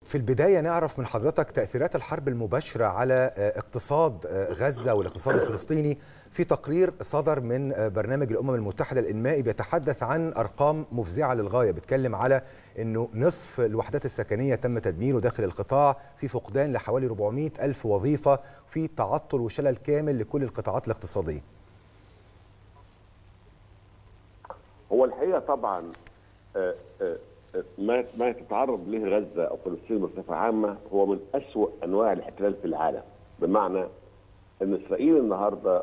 في البداية نعرف من حضرتك تأثيرات الحرب المباشرة على اقتصاد غزة والاقتصاد الفلسطيني في تقرير صدر من برنامج الأمم المتحدة الإنمائي بيتحدث عن أرقام مفزعة للغاية بيتكلم على أنه نصف الوحدات السكنية تم تدميره داخل القطاع في فقدان لحوالي 400 ألف وظيفة في تعطل وشلل كامل لكل القطاعات الاقتصادية هو الحقيقة طبعا ما ما تتعرض له غزه او فلسطين بصفه عامه هو من اسوء انواع الاحتلال في العالم بمعنى ان اسرائيل النهارده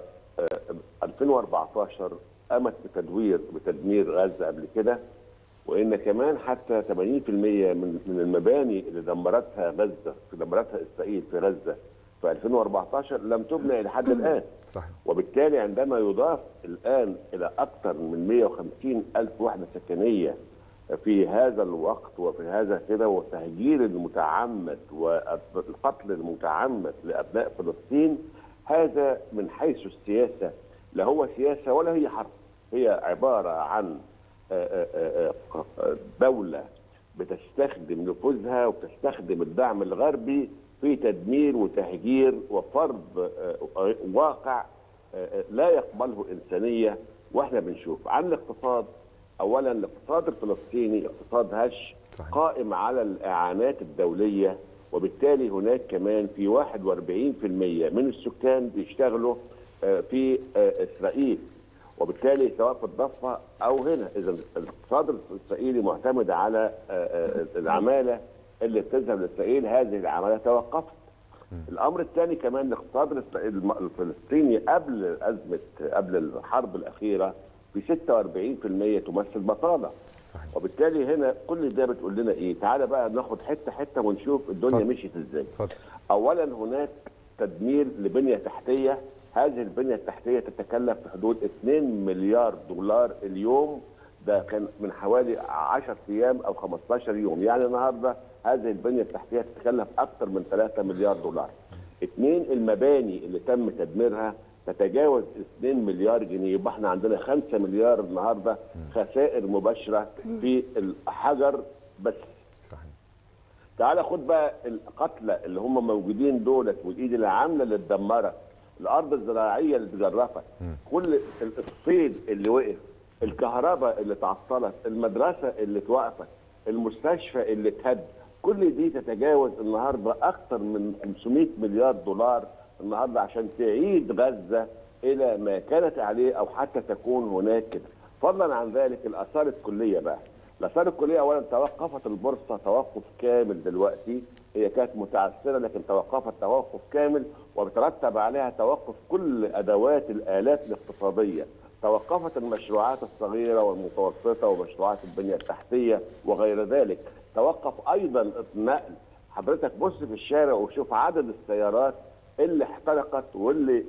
2014 قامت بتدوير بتدمير غزه قبل كده وان كمان حتى 80% من من المباني اللي دمرتها غزه في دمرتها اسرائيل في غزه في 2014 لم تبنى الى حد الان صحيح. وبالتالي عندما يضاف الان الى اكثر من 150 الف وحده سكنيه في هذا الوقت وفي هذا كده والتهجير المتعمد والقتل المتعمد لابناء فلسطين هذا من حيث السياسه لا هو سياسه ولا هي حرب هي عباره عن دوله بتستخدم نفوذها وبتستخدم الدعم الغربي في تدمير وتهجير وفرض واقع لا يقبله انسانيه واحنا بنشوف عن الاقتصاد اولا الاقتصاد الفلسطيني اقتصاد هش صحيح. قائم على الاعانات الدوليه وبالتالي هناك كمان في 41% من السكان بيشتغلوا في اسرائيل وبالتالي سواء في الضفه او هنا اذا الاقتصاد الاسرائيلي معتمد على العماله اللي بتذهب لاسرائيل هذه العماله توقفت الامر الثاني كمان الاقتصاد الفلسطيني قبل ازمه قبل الحرب الاخيره في 46% تمثل بطاله صحيح. وبالتالي هنا كل ده بتقول لنا ايه تعالى بقى ناخد حته حته ونشوف الدنيا فضل. مشيت ازاي فضل. اولا هناك تدمير لبنيه تحتيه هذه البنيه التحتيه تتكلف في حدود 2 مليار دولار اليوم ده كان من حوالي 10 ايام او 15 يوم يعني النهارده هذه البنيه التحتيه تتكلف اكثر من 3 مليار دولار اثنين المباني اللي تم تدميرها تتجاوز 2 مليار جنيه يبقى احنا عندنا 5 مليار النهارده خسائر مباشره في الحجر بس صحيح تعال خد بقى القتلى اللي هم موجودين دولت والايد العامله اللي اتدمرت الارض الزراعيه اللي اتجرفت كل الصيد اللي وقف الكهرباء اللي تعطلت المدرسه اللي اتوقفت المستشفى اللي اتهد كل دي تتجاوز النهارده اكثر من 500 مليار دولار النهارده عشان تعيد غزه الى ما كانت عليه او حتى تكون هناك كده. فضلا عن ذلك الاثار الكليه بقى. الاثار الكليه اولا توقفت البورصه توقف كامل دلوقتي هي كانت متعثره لكن توقفت توقف كامل وبترتب عليها توقف كل ادوات الالات الاقتصاديه. توقفت المشروعات الصغيره والمتوسطه ومشروعات البنيه التحتيه وغير ذلك. توقف ايضا النقل حضرتك بص في الشارع وشوف عدد السيارات اللي احترقت واللي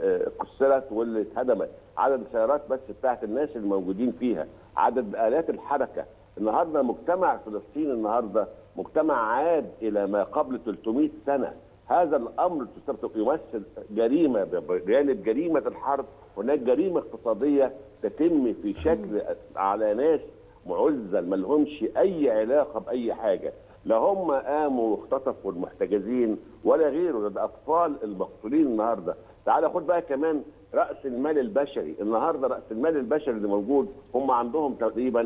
كسرت واللي اتهدمت عدد السيارات بس بتاعت الناس الموجودين فيها عدد الات الحركه النهارده مجتمع فلسطين النهارده مجتمع عاد الى ما قبل 300 سنه هذا الامر يمثل جريمه بجانب جريمه الحرب هناك جريمه اقتصاديه تتم في شكل على ناس معزل ما لهمش اي علاقه باي حاجه لا هم قاموا واختطفوا المحتجزين ولا غيره ده اطفال المقتولين النهارده تعال خد بقى كمان راس المال البشري النهارده راس المال البشري اللي موجود هم عندهم تقريبا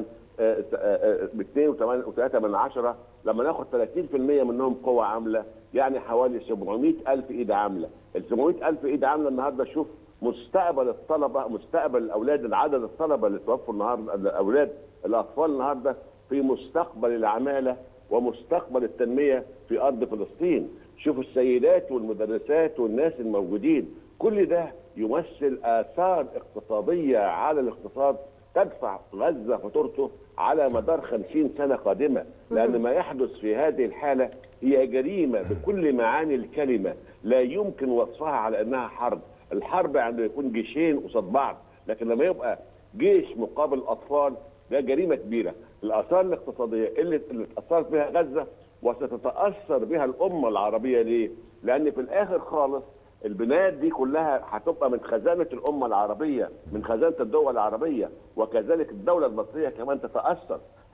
ب 2.3 من عشرة لما ناخد 30% منهم قوة عاملة يعني حوالي 700 ألف إيد عاملة ال 700 ألف إيد عاملة النهارده شوف مستقبل الطلبة مستقبل الأولاد عدد الطلبة اللي توفوا النهارده الأولاد الأطفال النهارده في مستقبل العمالة ومستقبل التنميه في ارض فلسطين، شوفوا السيدات والمدرسات والناس الموجودين، كل ده يمثل اثار اقتصاديه على الاقتصاد تدفع غزه فاتورته على مدار 50 سنه قادمه، لان ما يحدث في هذه الحاله هي جريمه بكل معاني الكلمه، لا يمكن وصفها على انها حرب، الحرب عندما يكون جيشين قصاد بعض، لكن لما يبقى جيش مقابل اطفال ده جريمه كبيره، الاثار الاقتصاديه اللي اللي اتاثرت بها غزه وستتاثر بها الامه العربيه ليه؟ لان في الاخر خالص البنايات دي كلها هتبقى من خزانه الامه العربيه، من خزانه الدول العربيه، وكذلك الدوله المصريه كمان تتاثر،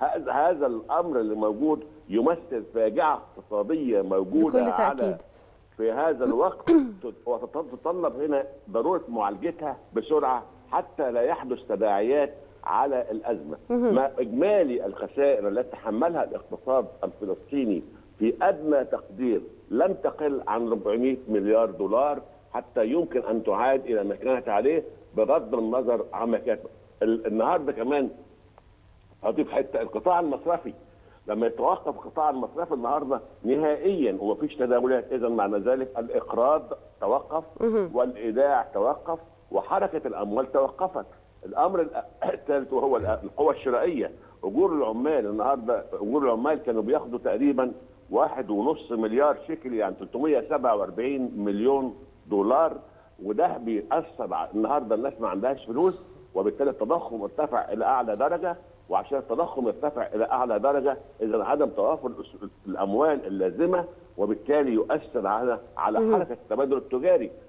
هذا هذا الامر اللي موجود يمثل فاجعه اقتصاديه موجوده بكل على تأكيد. في هذا الوقت وتتطلب هنا ضروره معالجتها بسرعه حتى لا يحدث تداعيات على الازمه. ما اجمالي الخسائر التي تحملها الاقتصاد الفلسطيني في ادنى تقدير لم تقل عن 400 مليار دولار حتى يمكن ان تعاد الى ما كانت عليه بغض النظر عما كانت ال- النهارده كمان اضيف حته القطاع المصرفي لما يتوقف القطاع المصرفي النهارده نهائيا ومفيش تداولات اذا معنى ذلك الاقراض توقف والايداع توقف وحركه الاموال توقفت الامر الأ- الثالث وهو الأ- القوى الشرائيه اجور العمال النهارده اجور العمال كانوا بياخدوا تقريبا واحد ونص مليار شيكل يعني 347 مليون دولار وده بيأثر على النهارده الناس ما عندهاش فلوس وبالتالي التضخم ارتفع الى اعلى درجه وعشان التضخم يرتفع الى اعلى درجه اذا عدم توافر الأس- الاموال اللازمه وبالتالي يؤثر على على حركه التبادل التجاري